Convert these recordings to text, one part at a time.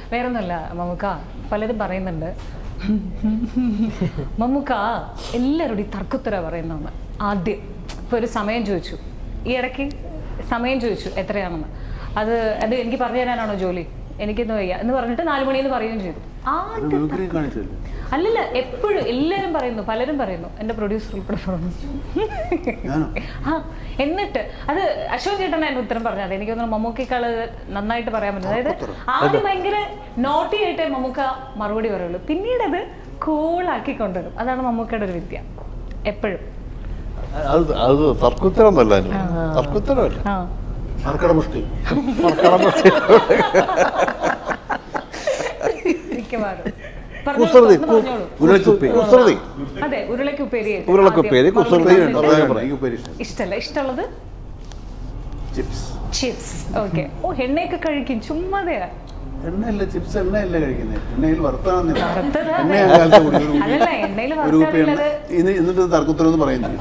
വേറൊന്നുമല്ല മമ്മൂക്ക പലരും പറയുന്നുണ്ട് മമ്മൂക്ക എല്ലാവരോടും ഈ തർക്കുത്തര പറയുന്നതാണ് ആദ്യം ഇപ്പൊ ഒരു സമയം ചോദിച്ചു ഈ ഇടയ്ക്ക് സമയം ചോദിച്ചു എത്രയാണെന്ന് അത് അത് എനിക്ക് പറഞ്ഞു തരാനാണോ ജോലി എനിക്കൊന്നും വയ്യ എന്ന് പറഞ്ഞിട്ട് നാല് മണിയെന്ന് പറയുകയും ചെയ്തു ആദ്യം മിമിക്രി കാണിച്ചല്ലേ അല്ലല്ല എപ്പോഴും എല്ലാവരും പറയുന്നു പലരും പറയുന്നു എൻ്റെ പ്രൊഡ്യൂസർ ഉൾപ്പെടെ പറഞ്ഞു ഞാനോ ആ എന്നിട്ട് അത് അശോക് ചേട്ടനായിരുന്നു ഉത്തരം പറഞ്ഞത് എനിക്ക് തോന്നുന്നു മമ്മൂക്കിക്കാള് നന്നായിട്ട് പറയാൻ പറ്റും അതായത് ആദ്യം ഭയങ്കര നോട്ടി ആയിട്ടേ മമ്മൂക്ക മറുപടി പറയുള്ളൂ പിന്നീട് അത് കൂളാക്കി കൊണ്ടുവരും അതാണ് മമ്മൂക്കയുടെ ഒരു വിദ്യ എപ്പോഴും അത് അത് തർക്കുത്തരമൊന്നുമല്ല അതിന്. തർക്കുത്തരമല്ല ആ മറക്കടമുഷ്ടി മിക്കവാറും കുസൃതി, പറഞ്ഞോളൂ, പറഞ്ഞോളൂ. ഉരുളച്ചുപ്പി കുസൃതി അതെ ഉരുളക്കുപ്പേരി ഉരുളക്കുപ്പേരി, കുസൃതി ഉണ്ട്. പറഞ്ഞിട്ട് എനിക്ക് ഉപ്പേരി ഇഷ്ടം ഇഷ്ടമല്ല ഇഷ്ടമുള്ളത് ചിപ്സ് ചിപ്സ് ഓക്കെ ഓ എണ്ണയൊക്കെ കഴിക്കും ചുമ്മാതെയാ എണ്ണയല്ല ചിപ്സ് എണ്ണയല്ല കഴിക്കുന്നത് എണ്ണയിൽ വറുത്താണെന്നില്ല വറുത്തത് അതെ. എണ്ണ ആ കാലത്ത് കൂടി ഒരു കുപ്പി- അതല്ല എണ്ണയിൽ ഒരു കുപ്പി എണ്ണ വറുത്താലുള്ളത് ഇത് എന്നിട്ട് തർക്കുത്തരം എന്ന് പറയുന്നത്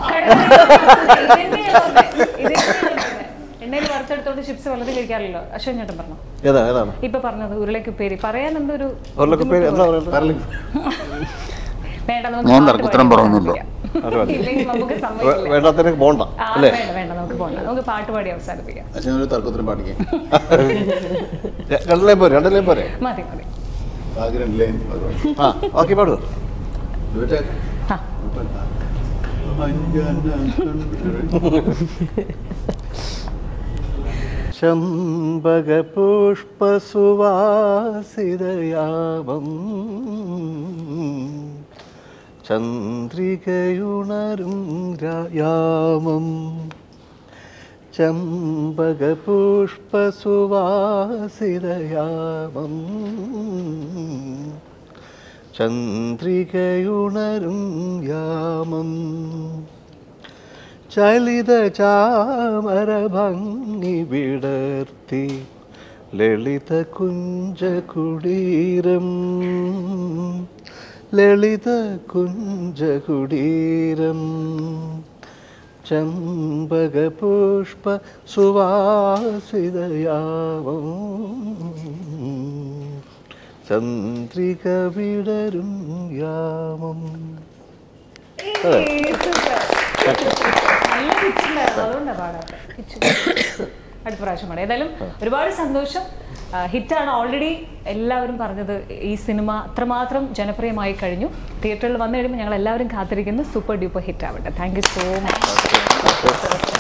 എണ്ണയിൽ വറുത്തെടുത്തോണ്ട് ചിപ്സ് വല്ലതും കഴിക്കാറില്ലല്ലോ അശ്വൻ ചേട്ടൻ പറഞ്ഞു ഏതാ ഏതാണ് ഇപ്പൊ പറഞ്ഞത് ഉരുളക്കുപ്പേരി പറയാൻ എന്തൊരു ഉരുളക്കുപ്പേരി എന്താ പറയുന്നത് കറലി വേണ്ട നമുക്ക് ഞാൻ പാട്ട് തർക്കുത്തരം പാടി പറയുന്നില്ല. അവസാനിപ്പിക്കാം. അത് മതി. ഇല്ലെങ്കിൽ നമുക്ക് വേ- സമ്മതിക്കില്ല വേണ്ടാത്തതിന് പോണ്ട ആ, അല്ലേ വേണ്ട വേണ്ട നമുക്ക് പോണ്ട നമുക്ക് പാട്ട് പാടി അവസാനിപ്പിക്കാം അച്ഛൻ ഒരു തർക്കുത്തരം പാടിക്കാൻ ര- രണ്ടിലേം പോരെ രണ്ടിലേം പോരെ മതി മതി ആഗ്രഹമില്ലേ ആ ബാക്കി പാടൂ ആ ചമ്പകപുഷ്പസുവാസിതയാമം ചന്ദ്രികയുണരും രാ- യാമം ചമ്പകപുഷ്പസുവാസിതയാമം ചന്ദ്രികയുണരും യാമം ചലിത ചാമര ഭംഗി വിടർത്തി ലളിത കുഞ്ചകുടീരം ലളിത കുഞ്ചകുടീരം ചമ്പകപുഷ്പ സുവാസിതയാവം ചന്ദ്രിക വിടരും യാമം ഏയ്, super. നല്ല പിച്ചുണ്ടായിരുന്നു അതുകൊണ്ടാണ് പാടാത്ത അടുത്ത പ്രാവശ്യം പാടാം ഏതായാലും ഒരുപാട് സന്തോഷം ഹിറ്റാണ് ഓൾറെഡി എല്ലാവരും പറഞ്ഞത് ഈ സിനിമ അത്രമാത്രം ജനപ്രിയമായി കഴിഞ്ഞു തിയേറ്ററിൽ വന്നു കഴിയുമ്പോൾ ഞങ്ങൾ എല്ലാവരും കാത്തിരിക്കുന്നു സൂപ്പർ ഡ്യൂപ്പർ ഹിറ്റ് ആവട്ടെ താങ്ക് യു സോ മച്ച്